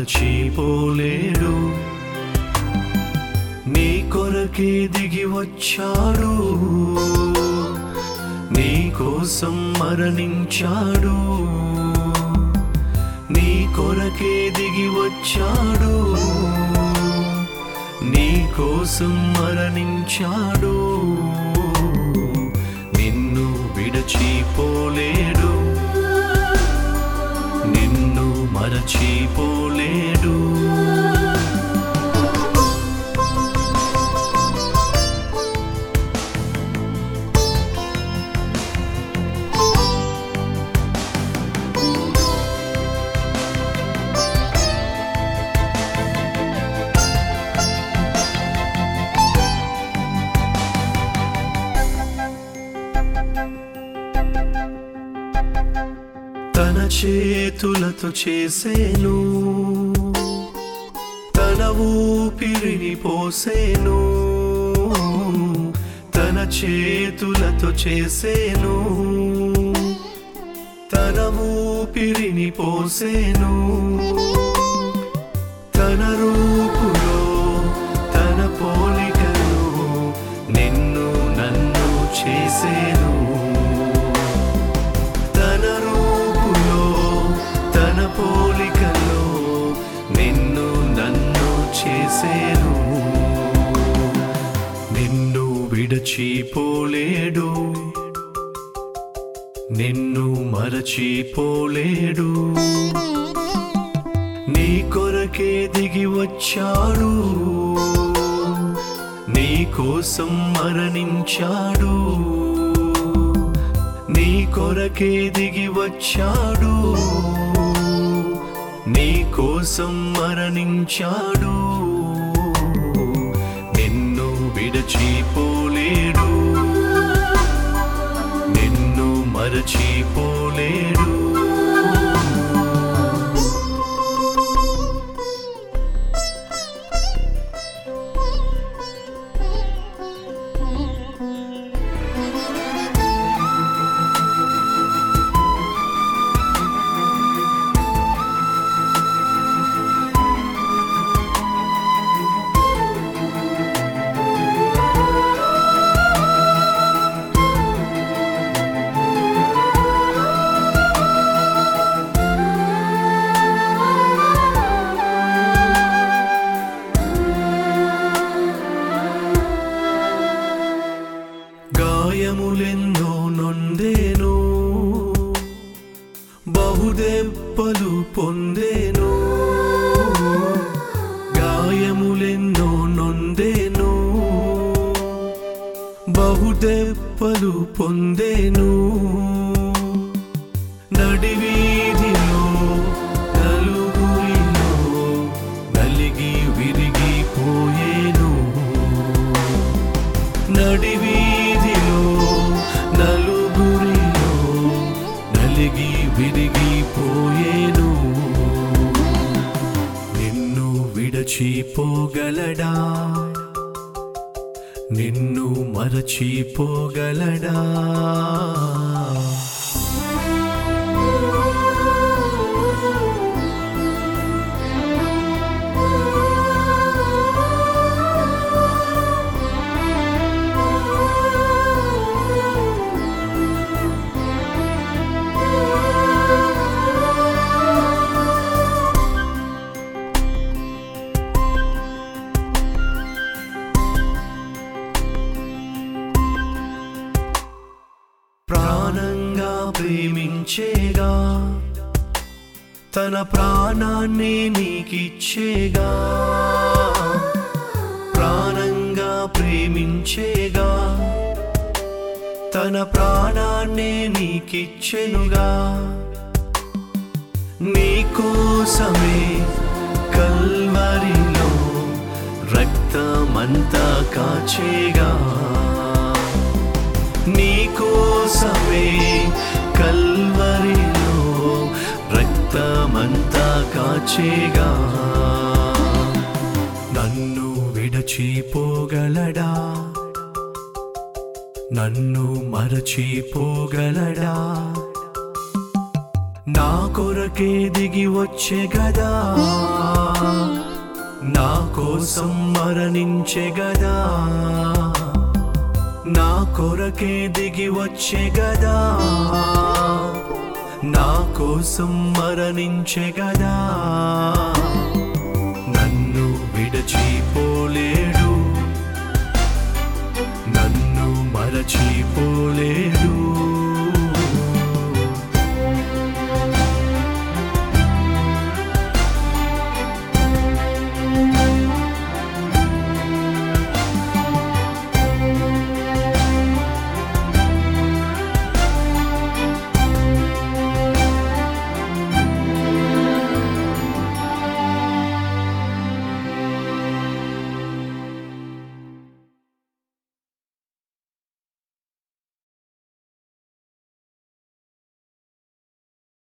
మరచిపోలేడు నీ కొరకే దిగి వచ్చాడు నీ కోసం మరణించాడు నీ కొరకే దిగి వచ్చాడు నీ కోసం మరణించాడు నిన్ను విడచిపోలేడు నిన్ను మరచిపోలేడు తన చేతులతో చేసేను తన ఊపిరిని పోసేను తన చేతులతో చేసేను తన ఊపిరిని పోసేను తన రూపులో తన పోలికలో నిన్ను నన్ను చేసేను తన రూపులో తన పోలికలో నిన్ను నన్ను చేసేను నిన్ను విడచిపోలేడు నిన్ను మరచిపోలేడు నీ కొరకే దిగి వచ్చాడు నీ కోసం మరణించాడు నీ కొరకే దిగి వచ్చాడు నీ కోసం మరణించాడు నిన్ను విడచిపోలేడు నిన్ను మరచిపోలేడు గాయములెన్నో నొందేను బహుదెప్పలు పొందేను గాయములెన్నో నొందేను బహుదెప్పలు పొందేను నడివీధిలో నలుగురిలో నలిగి విరిగిపోయేను నడివీధిలో నలుగురిలో నలిగి విరిగిపోయేను నిన్ను విడచిపోగలడా నిన్ను మరచిపోగలడా ప్రాణంగా ప్రేమించేగా తన ప్రాణాన్ని నీకిచ్చేగా ప్రాణంగా ప్రేమించేగా తన ప్రాణాన్ని నీకిచ్చెనుగా నీకోసమే కల్వరిలో రక్తమంతా కాచేగా నీకోసమే కల్వరిలో రక్తమంతా కాచేగా నన్ను విడచిపోగలడా నన్ను మరచిపోగలడా నా కొరకే దిగి వచ్చే గదా నా కోసం మరణించే గదా నా కొరకే దిగి వచ్చే గదా నా కోసం మరణించే గదా